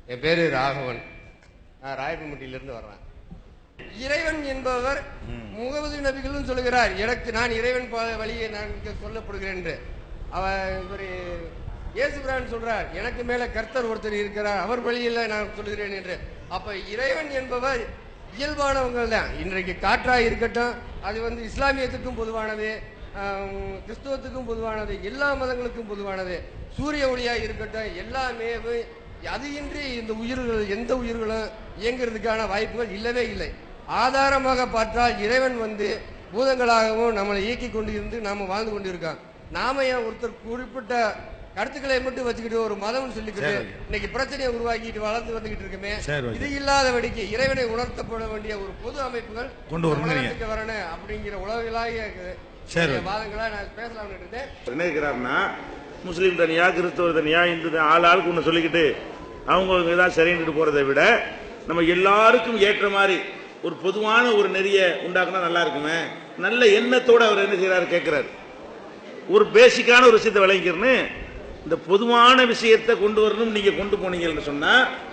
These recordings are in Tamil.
என் பேரு ராகவன் நான் ராயப்பன்பட்டியிலிருந்து வர்றேன் இறைவன் என்பவர் முகமது நபிகளும் சொல்லுகிறார் எனக்கு நான் இறைவன் பா- வழியை நான் இங்க சொல்லப்படுகிறேன் என்று அவர் இவர் இயேசுபிரான் சொல்றார் எனக்கு மேல கர்த்தர் ஒருத்தர் இருக்கிறார் அவர் வழியில் நான் சொல்லுகிறேன் என்று அப்ப இறைவன் என்பவர் இயல்பானவங்க தான் இன்றைக்கு காற்றாய் இருக்கட்டும் அது வந்து இஸ்லாமியத்துக்கும் பொதுவானது ஆம், கிறிஸ்துவத்துக்கும் பொதுவானது எல்லா மதங்களுக்கும் பொதுவானது சூரிய ஒளியா இருக்கட்டும் எல்லாமே வு- அது இன்றி இந்த உயிர்கள் எந்த உயிர்களும் இயங்குறதுக்கான வாய்ப்புகள் இல்லவே இல்லை ஆதாரமாக பார்த்தால் இறைவன் வந்து பூதங்களாகவும் நம்மளை இயக்கி கொண்டு இருந்து நாம வாழ்ந்து கொண்டிருக்கோம் நாம ஏன் ஒருத்தர் குறிப்பிட்ட கருத்துக்களை மட்டும் வச்சுக்கிட்டு ஒரு மதம் சொல்லிக்கிட்டு சரி. இன்னைக்கு பிரச்சனையை உருவாக்கிட்டு வளர்ந்து வந்துகிட்டு இருக்கமே சரி, ஓகே. இது இல்லாதபடிக்கு இறைவனை உணர்த்தப்பட வேண்டிய ஒரு பொது அமைப்புகள் கொண்டு வரணுங்கிறீங்க. தமிழ்நாட்டுக்கு வரணும் அப்படிங்கிற உலகளாகிய சரி, ஓகே. வாதங்களா நான் பேசலாம்னு இருந்தேன் என்ன இருக்கிறாருன்னா முஸ்லீம் தனியா கிறிஸ்தவர் தனியா இந்து தனியா, ஆள் ஆளுக்கு ஒன்று சொல்லிக்கிட்டு அவங்க தான் சரின்னுட்டு போறதை விட நம்ம எல்லாருக்கும் ஏற்ற மாதிரி ஒரு பொதுவான ஒரு நெறிய உண்டாக்குனா நல்லா இருக்குமே நல்ல எண்ணத்தோட அவர் என்ன செய்யறாரு கேட்கிறாரு ஒரு பேசிக்கான ஒரு விஷயத்தை விளங்கிக்கிறன்னு இந்த பொதுவான விஷயத்தை கொண்டு வரணும் நீங்க கொண்டு போனீங்கன்னு சொன்னா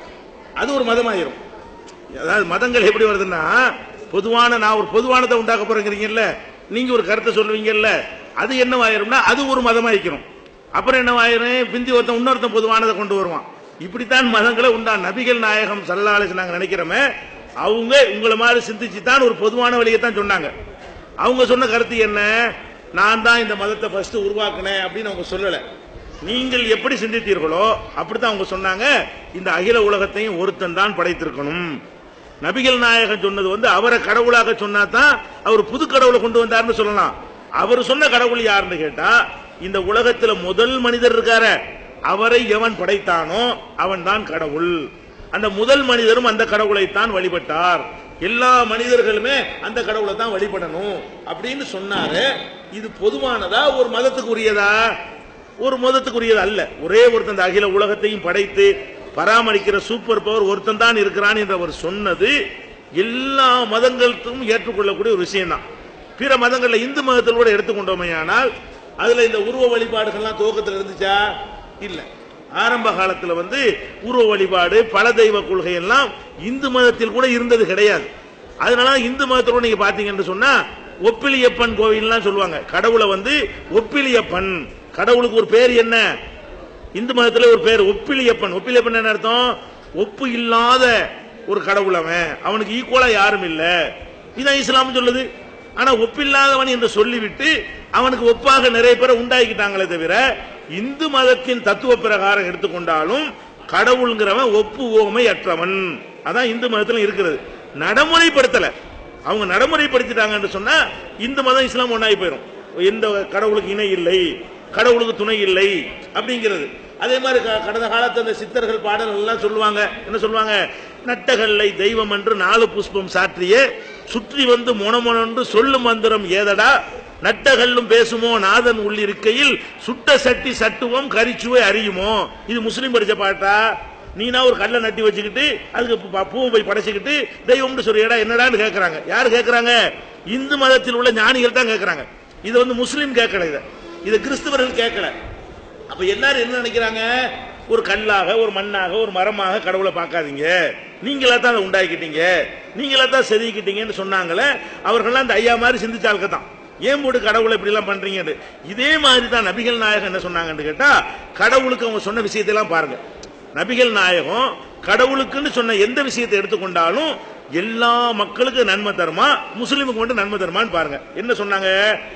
அது ஒரு மதமாயிரும் அதாவது மதங்கள் எப்படி வருதுன்னா பொதுவான நான் ஒரு பொதுவானதை உண்டாக்க போறேங்கிறீங்கல்ல நீங்க ஒரு கருத்தை சொல்லுவீங்கல்ல அது என்னவாயிரும்னா அது ஒரு மதமாயிக்கணும் அப்புறம் என்னவாயிரும் பிந்தி ஒருத்தன் இன்னொருத்தன் பொதுவானதை கொண்டு வருவான் இப்படித்தான் மதங்களை உண்டா நபிகள் நாயகம் சல்லாலேஸ் நாங்க நினைக்கிறோமே அவங்க உங்களை மாதிரி சிந்திச்சு தான் ஒரு பொதுவான வழியை தான் சொன்னாங்க அவங்க சொன்ன கருத்து என்ன நான் தான் இந்த மதத்தை ஃபர்ஸ்ட் உருவாக்குனேன் அப்படின்னு அவங்க சொல்லல நீங்கள் எப்படி சிந்தித்தீர்களோ அப்படித்தான் அவங்க சொன்னாங்க இந்த அகில உலகத்தையும் ஒருத்தன் தான் படைத்திருக்கணும் நபிகள் நாயகம் சொன்னது வந்து அவரை கடவுளாக சொன்னா தான் அவர் புது கடவுளை கொண்டு வந்தாருன்னு சொல்லலாம் அவர் சொன்ன கடவுள் யாருன்னு கேட்டா இந்த உலகத்துல முதல் மனிதர் இருக்கார அவரை எவன் படைத்தானோ அவன் தான் கடவுள் அந்த முதல் மனிதரும் அந்த கடவுளைத்தான் வழிபட்டார் எல்லா மனிதர்களுமே அந்த கடவுளை தான் வழிபடணும் அப்படின்னு சொன்னாரு இது பொதுவானதா ஒரு மதத்துக்கு உரியதா ஒரு மதத்துக்குரியது அல்ல ஒரே ஒருத்தன் இந்த அகில உலகத்தையும் படைத்து பராமரிக்கிற சூப்பர் பவர் ஒருத்தன் தான் இருக்கிறான் என்று அவர் சொன்னது எல்லா மதங்களுக்கும் ஏற்றுக்கொள்ளக்கூடிய ஒரு விஷயம் தான் பிற மதங்கள்ல இந்து மதத்தில் கூட எடுத்துக்கொண்டோமையானால் அதுல இந்த உருவ வழிபாடுகள்லாம் துவக்கத்தில் இருந்துச்சா இல்ல ஆரம்ப காலத்துல வந்து உருவ வழிபாடு பல தெய்வ கொள்கை எல்லாம் இந்து மதத்தில் கூட இருந்தது கிடையாது அதனால இந்து மதத்தோட நீங்க பாத்தீங்கன்னு சொன்னா ஒப்பிலியப்பன் கோவில்லாம் சொல்லுவாங்க கடவுளை வந்து ஒப்பிலியப்பன் கடவுளுக்கு ஒரு பேர் என்ன இந்து மதத்துல ஒரு பேர் ஒப்பிலியப்பன் ஒப்பிலியப்பன் என்ன அர்த்தம் ஒப்பு இல்லாத ஒரு கடவுள் அவன் அவனுக்கு ஈக்குவலா யாரும் இல்ல இதான் இஸ்லாம் சொல்லுது ஆனா ஒப்பில்லாதவன் என்று சொல்லிவிட்டு அவனுக்கு ஒப்பாக நிறைய பேரை உண்டாக்கிட்டாங்களே தவிர இந்து மதத்தின் தத்துவ பிரகாரம் எடுத்துக்கொண்டாலும் கடவுள்ங்கிறவன் ஒப்பு ஓமை அற்றவன் அதான் இந்து மதத்துல இருக்கிறது நடைமுறைப்படுத்தல அவங்க நடைமுறைப்படுத்திட்டாங்கன்னு சொன்னா இந்து மதம் இஸ்லாம் ஒன்னாகி போயிடும் எந்த கடவுளுக்கு இணை இல்லை கடவுளுக்கு துணை இல்லை அப்படிங்கிறது அதே மாதிரி க- கடந்த காலத்து அந்த சித்தர்கள் பாடல்கள் எல்லாம் சொல்லுவாங்க என்ன சொல்லுவாங்க நட்டகல்லை தெய்வம் என்று நாலு புஷ்பம் சாற்றிய சுற்றி வந்து மொனமொனொன்று சொல்லும் மந்திரம் ஏதடா நட்டகல்லும் பேசுமோ நாதன் உள்ளிருக்கையில் சுட்ட சட்டி சட்டுவோம் கரிச்சுவை அறியுமோ இது முஸ்லீம் படிச்ச பாட்டா நீனா ஒரு கல்லை நட்டி வச்சுக்கிட்டு அதுக்கு பூ- பூவை போய் படைச்சுக்கிட்டு தெய்வம்னு சொல்றியடா என்னடான்னு கேட்கறாங்க யாரு கேட்கறாங்க இந்து மதத்தில் உள்ள ஞானிகள் தான் கேட்கறாங்க இது வந்து முஸ்லீம் கேட்கல இதை இது கிறிஸ்தவர்கள் கேட்கல அப்ப எல்லாரும் என்ன நினைக்கிறாங்க ஒரு கல்லாக ஒரு மண்ணாக ஒரு மரமாக கடவுளை பார்க்காதீங்க நீங்களா தான் அதை உண்டாக்கிட்டீங்க நீங்களா தான் செதுக்கிட்டீங்கன்னு சொன்னாங்களே அவர்கள்லாம் அந்த ஐயா மாதிரி சிந்திச்சாளுக்கு தான் ஏன் போட்டு கடவுளை இப்படி எல்லாம் பண்றீங்கன்னு இதே மாதிரி தான் நபிகள் நாயகம் என்ன சொன்னாங்கன்னு கேட்டா கடவுளுக்கு அவங்க சொன்ன விஷயத்தையெல்லாம் பாருங்க நபிகள் நாயகம் கடவுளுக்குன்னு சொன்ன எந்த விஷயத்தை எடுத்துக்கொண்டாலும் எல்லா மக்களுக்கும் நன்மை தருமா முஸ்லிமுக்கு மட்டும் நன்மை தருமான்னு பாருங்க என்ன சொன்னாங்க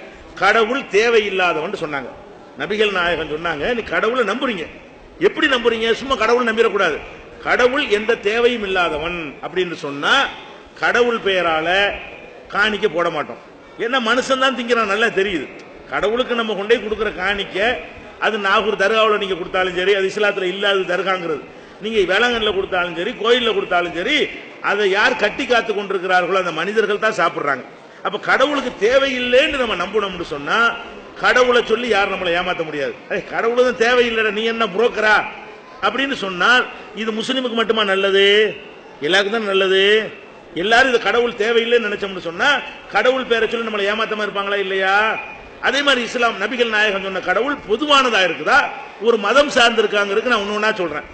கடவுள் தேவையில்லாதவன் சொன்னாங்க நபிகள் நாயகம் சொன்னாங்க நீ கடவுளை நம்புறீங்க எப்படி நம்புறீங்க சும்மா கடவுள் நம்பிடக்கூடாது கடவுள் எந்த தேவையும் இல்லாதவன் அப்படின்னு சொன்னா கடவுள் பெயரால காணிக்க போட மாட்டோம் ஏன்னா மனுஷன் தான் திங்கிறான் நல்லா தெரியுது கடவுளுக்கு நம்ம கொண்டே கொடுக்கிற காணிக்க அது நாகூர் தர்காவில் நீங்க கொடுத்தாலும் சரி அது இஸ்லாத்துல இல்லாத தர்காங்கிறது நீங்க வேளாங்கல்ல கொடுத்தாலும் சரி கோயில்ல கொடுத்தாலும் சரி அதை யார் கட்டி காத்து கொண்டிருக்கிறார்களோ அந்த மனிதர்கள் தான் சாப்பிடுறாங்க அப்ப கடவுளுக்கு தேவையில்லைன்னு நம்ம நம்பணும்னு சொன்னா கடவுளை சொல்லி யாரும் நம்மளை ஏமாத்த முடியாது ஏய், கடவுள் தான் தேவையில்லைடா நீ என்ன புரோக்கரா அப்படின்னு சொன்னால் இது முஸ்லிமுக்கு மட்டுமா நல்லது எல்லாருக்கும் தான் நல்லது எல்லாரும் இது கடவுள் தேவையில்லைன்னு நினைச்சோம்னு சொன்னா கடவுள் பேரை சொல்லி நம்மளை ஏமாத்தாம இருப்பாங்களா இல்லையா அதே மாதிரி இஸ்லாம் நபிகள் நாயகம் சொன்ன கடவுள் பொதுவானதா இருக்குதா ஒரு மதம் சார்ந்து இருக்காங்கிறதுக்கு நான் ஒண்ணு ஒண்ணா சொல்றேன்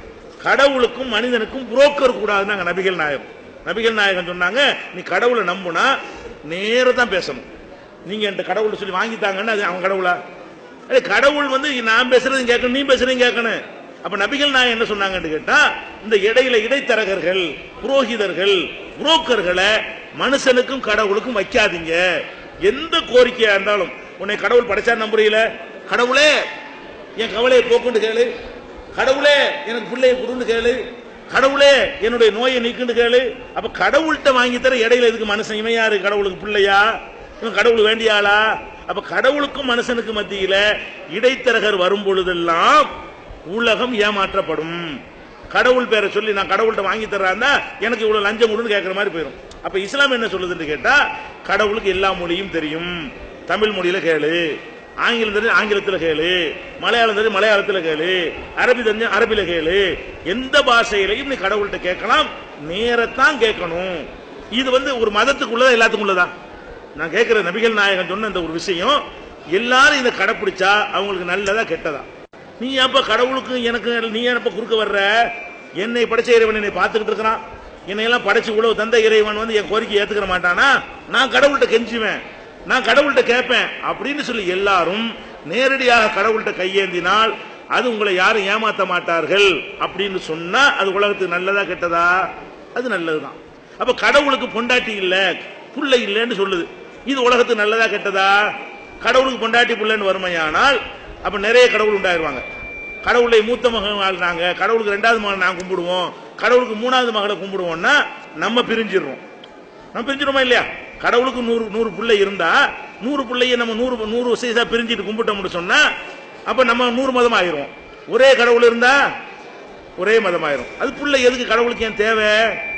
கடவுளுக்கும் மனிதனுக்கும் புரோக்கர் கூடாதுன்னாங்க நபிகள் நாயகம் நபிகள் நாயகம் சொன்னாங்க நீ கடவுளை நம்புனா நேரா தான் பேசணும் நீங்க என்கிட்ட கடவுளை சொல்லி வாங்கித்தாங்கன்னு அது அவன் கடவுளா அடே, கடவுள் வந்து நான் பேசுறதையும் கேட்கணும் நீ பேசுறதையும் கேட்கணும் அப்ப நபிகள் நாயகம் என்ன சொன்னாங்கன்னு கேட்டா இந்த இடையில இடைத்தரகர்கள் புரோகிதர்கள் புரோக்கர்களை மனுஷனுக்கும் கடவுளுக்கும் வைக்காதீங்க எந்த கோரிக்கையா இருந்தாலும் உன்னை கடவுள் படைச்சா நம்புறீல கடவுளே என் கவலையை போக்குன்னு கேளு கடவுளே எனக்கு பிள்ளையை கொடுன்னு கேளு கடவுளே என்னுடைய நோயை நீக்குன்னு கேளு அப்ப கடவுள்கிட்ட வாங்கி தர இடையில இதுக்கு மனுஷன் இவன் யாரு கடவுளுக்கு பிள்ளையா இவன் கடவுள் வேண்டிய ஆளா அப்ப கடவுளுக்கும் மனுஷனுக்கு மத்தியில இடைத்தரகர் வரும் பொழுதெல்லாம் உலகம் ஏமாற்றப்படும் கடவுள் பேரை சொல்லி நான் கடவுள்கிட்ட வாங்கி தர்றாந்தா எனக்கு இவ்வளவு லஞ்சம் கொடுன்னு கேட்கிற மாதிரி போயிடும் அப்ப இஸ்லாம் என்ன சொல்லுதுன்னு கேட்டா கடவுளுக்கு எல்லா மொழியும் தெரியும் தமிழ் மொழியில கேளு ஆங்கிலம் தெரிஞ்சு ஆங்கிலத்தில் கேளு மலையாளம் தெரிஞ்சு மலையாளத்தில் கேளு அரபி தெரிஞ்சு அரபில கேளு எந்த பாஷையிலையும் நீ கடவுள்கிட்ட கேட்கலாம் நேரத்தான் கேட்கணும் இது வந்து ஒரு மதத்துக்குள்ளதா எல்லாத்துக்கும் உள்ளதா நான் கேட்கிற நபிகள் நாயகன் சொன்ன இந்த ஒரு விஷயம் எல்லாரும் இதை கடைப்பிடிச்சா அவங்களுக்கு நல்லதா கெட்டதா நீ அப்ப கடவுளுக்கு எனக்கு நீ எப்ப குறுக்க வர்ற என்னை படைச்ச இறைவன் என்னை பார்த்துக்கிட்டு இருக்கிறான் என்னை எல்லாம் படைச்சு உழவு தந்த இறைவன் வந்து என் கோரிக்கை ஏத்துக்கிற மாட்டானா நான் கடவுள்கிட்ட கெஞ்சுவேன் நான் கடவுள்கிட்ட கேட்பேன் அப்படின்னு சொல்லி எல்லாரும் நேரடியாக கடவுள்கிட்ட கையேந்தினால் அது உங்களை யாரும் ஏமாத்த மாட்டார்கள் அப்படின்னு சொன்னா அது உலகத்துக்கு நல்லதா கெட்டதா அது நல்லதுதான் அப்ப கடவுளுக்கு பொண்டாட்டி இல்ல புள்ள இல்லைன்னு சொல்லுது இது உலகத்துக்கு நல்லதா கெட்டதா கடவுளுக்கு பொண்டாட்டி புள்ளன்னு வறுமையானால் அப்ப நிறைய கடவுள் உண்டாயிருவாங்க கடவுளை மூத்த மகன் நாங்க கடவுளுக்கு ரெண்டாவது மகன் நான் கும்பிடுவோம் கடவுளுக்கு மூணாவது மகளை கும்பிடுவோம்னா நம்ம பிரிஞ்சிடுறோம் நம்ம பிரிஞ்சிருமா இல்லையா கடவுளுக்கு நூறு நூறு பிள்ளை இருந்தா நூறு பிள்ளைய நம்ம நூறு நூறு வயசா பிரிஞ்சிட்டு கும்பிட்டோம்னு சொன்னா அப்ப நம்ம நூறு மதம் ஆயிரும் ஒரே கடவுள் இருந்தா ஒரே மதம் ஆயிரும் அது புள்ள எதுக்கு கடவுளுக்கு ஏன் தேவை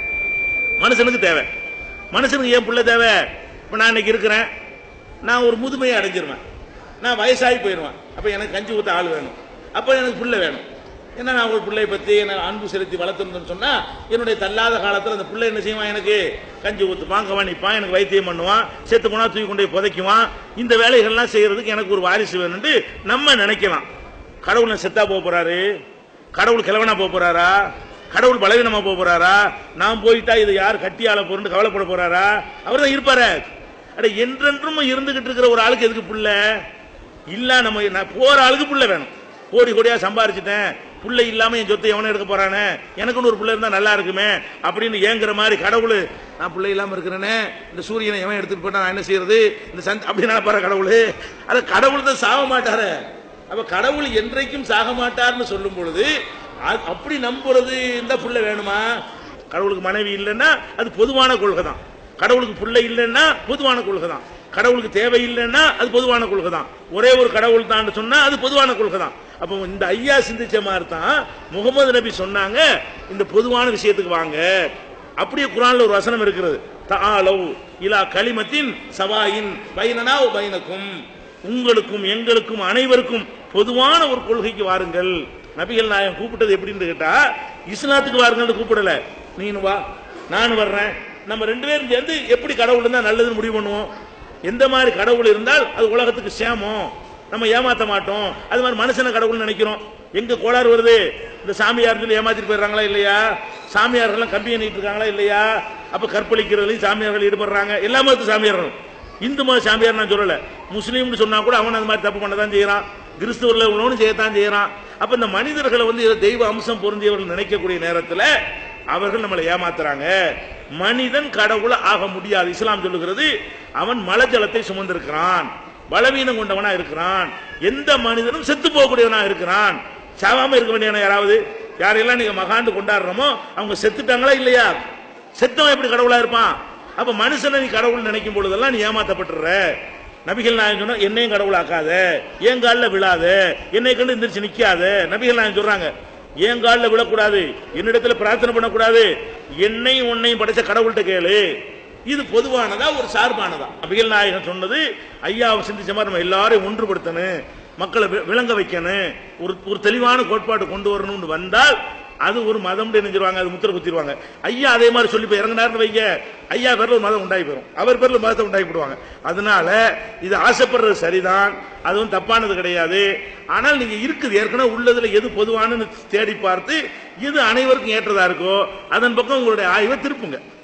மனுஷனுக்கு தேவை மனுஷனுக்கு ஏன் புள்ள தேவை இப்ப நான் இன்னைக்கு இருக்கிறேன் நான் ஒரு முதுமையை அடைஞ்சிருவேன் நான் வயசாகி போயிடுவேன் அப்ப எனக்கு கஞ்சி ஊத்த ஆள் வேணும் அப்ப எனக்கு புள்ள வேணும் ஏன்னா நான் ஒரு பிள்ளையை பத்தி என்ன அன்பு செலுத்தி வளர்த்துருந்தேன்னு சொன்னா என்னுடைய தள்ளாத காலத்துல அந்த பிள்ளை என்ன செய்வான் எனக்கு கஞ்சி ஊத்துப்பான் கவனிப்பான் எனக்கு வைத்தியம் பண்ணுவான் செத்து போனா தூக்கி கொண்டு போய் புதைக்குவான் இந்த வேலைகள்லாம் செய்யறதுக்கு எனக்கு ஒரு வாரிசு வேணும்னு நம்ம நினைக்கலாம் கடவுள் நான் செத்தா போக போறாரு கடவுள் கிழவனா போக போறாரா கடவுள் பலவீனமா போக போறாரா நான் போயிட்டா இது யார் கட்டியால போறேன்னு கவலைப்பட போறாரா அவர் தான் இருப்பாரு அட என்றென்றும் இருந்துகிட்டு இருக்கிற ஒரு ஆளுக்கு எதுக்கு புள்ள இல்ல நம்ம நான் போற ஆளுக்கு புள்ள வேணும் கோடி கோடியா சம்பாரிச்சிட்டேன் புள்ள இல்லாம என் சொத்தை எவனும் எடுக்க போறானே எனக்குன்னு ஒரு புள்ள இருந்தா நல்லா இருக்குமே அப்படின்னு ஏங்குற மாதிரி கடவுள் நான் புள்ள இல்லாம இருக்கிறேனே இந்த சூரியனை எவன் எடுத்துட்டு போட்டா நான் என்ன செய்யறது இந்த சந்த் அப்படி நினைப்பாரு கடவுள் அது கடவுள் தான் சாக மாட்டாரு அப்ப கடவுள் என்றைக்கும் சாக மாட்டார்னு சொல்லும் பொழுது அ- அப்படி நம்புறது இந்த புள்ள வேணுமா கடவுளுக்கு மனைவி இல்லைன்னா அது பொதுவான கொள்கை தான் கடவுளுக்கு புள்ள இல்லைன்னா பொதுவான கொள்கை தான் கடவுளுக்கு தேவை இல்லைன்னா அது பொதுவான கொள்கை தான் ஒரே ஒரு கடவுள் தான் சொன்னா அது பொதுவான கொள்கை தான் அப்போ இந்த ஐயா சிந்திச்ச மாதிரி தான் முகமது நபி சொன்னாங்க இந்த பொதுவான விஷயத்துக்கு வாங்க அப்படியே குரான்ல ஒரு வசனம் இருக்கிறது தஆலவ் இலா கலிமத்தின் சவாயின் பைனனா வ பைனக்கும் உங்களுக்கும் எங்களுக்கும் அனைவருக்கும் பொதுவான ஒரு கொள்கைக்கு வாருங்கள் நபிகள் நாயகம் கூப்பிட்டது எப்படின்னு கேட்டா இஸ்லாத்துக்கு வாருங்கன்னு கூப்பிடல நீனு வா நானும் வர்றேன் நம்ம ரெண்டு பேரும் சேர்ந்து எப்படி கடவுள் இருந்தா நல்லதுன்னு முடிவு பண்ணுவோம் எந்த மாதிரி கடவுள் இருந்தால் அது உலகத்துக்கு சேமம் நம்ம ஏமாத்த மாட்டோம் அது மாதிரி மனுஷனை கடவுள் நினைக்கிறோம் எங்க கோளாறு வருது இந்த சாமியார் சொல்லி ஏமாத்திட்டு போயிடுறாங்களா இல்லையா சாமியார்கள்லாம் கம்பி எண்ணிட்டு இருக்காங்களா இல்லையா அப்ப கற்பழிக்கிறதுலையும் சாமியார்கள் ஈடுபடுறாங்க எல்லா மதத்து சாமியார்களும் இந்து மத சாமியார் நான் சொல்லல முஸ்லீம்னு சொன்னா கூட அவன் அந்த மாதிரி தப்பு பண்ண தான் செய்யறான் கிறிஸ்துவர்ல உள்ளவனும் செய்யத்தான் செய்யறான் அப்ப இந்த மனிதர்களை வந்து ஏதோ தெய்வ அம்சம் பொருந்தியவர்கள் நினைக்கக்கூடிய நேரத்துல அவர்கள் நம்மளை ஏமாத்துறாங்க மனிதன் கடவுள ஆக முடியாது இஸ்லாம் சொல்லுகிறது அவன் மலஜலத்தை சுமந்திருக்கிறான் பலவீனம் கொண்டவனா இருக்கிறான் எந்த மனிதனும் செத்து போகக்கூடியவனா இருக்கிறான் சாவாம இருக்க வேண்டியவனா யாராவது யாரெல்லாம் நீங்க மகாண்டு கொண்டாடுறோமோ அவங்க செத்துட்டாங்களா இல்லையா செத்தவன் எப்படி கடவுளா இருப்பான் அப்ப மனுஷனை நீ கடவுள் நினைக்கும் பொழுதெல்லாம் நீ ஏமாத்தப்பட்டுற நபிகள் நாயகம் சொன்னா என்னையும் கடவுளாக்காத என் காலில் விழாத என்னை கண்டு எந்திரிச்சு நிக்காத நபிகள் நாயகம் சொல்றாங்க என் காலில் விழக்கூடாது என்னிடத்துல பிரார்த்தனை பண்ணக்கூடாது என்னையும் உன்னையும் படைச்ச கடவுள்கிட்ட கேளு இது பொதுவானதா ஒரு சார்பானதா நபிகள் நாயகம் சொன்னது ஐயாவை சிந்திச்ச மாதிரி நம்ம எல்லாரையும் ஒன்றுபடுத்தணும் மக்களை வி- விளங்க வைக்கணும் ஒரு ஒரு தெளிவான கோட்பாடு கொண்டு வரணும்னு வந்தால் அது ஒரு மதம் நினைஞ்சிருவாங்க அது முத்திர குத்திடுவாங்க ஐயா அதே மாதிரி சொல்லி போய் இறங்கினார்னு வைங்க ஐயா பேர்ல ஒரு மதம் உண்டாகி போயிடும் அவர் பேர்ல மதத்தை உண்டாகி போடுவாங்க அதனால இது ஆசைப்படுறது சரிதான் அதுவும் தப்பானது கிடையாது ஆனால் நீங்க இருக்குது ஏற்கனவே உள்ளதுல எது பொதுவானு தேடி பார்த்து எது அனைவருக்கும் ஏற்றதா இருக்கோ அதன் பக்கம் உங்களுடைய ஆய்வை திருப்புங்க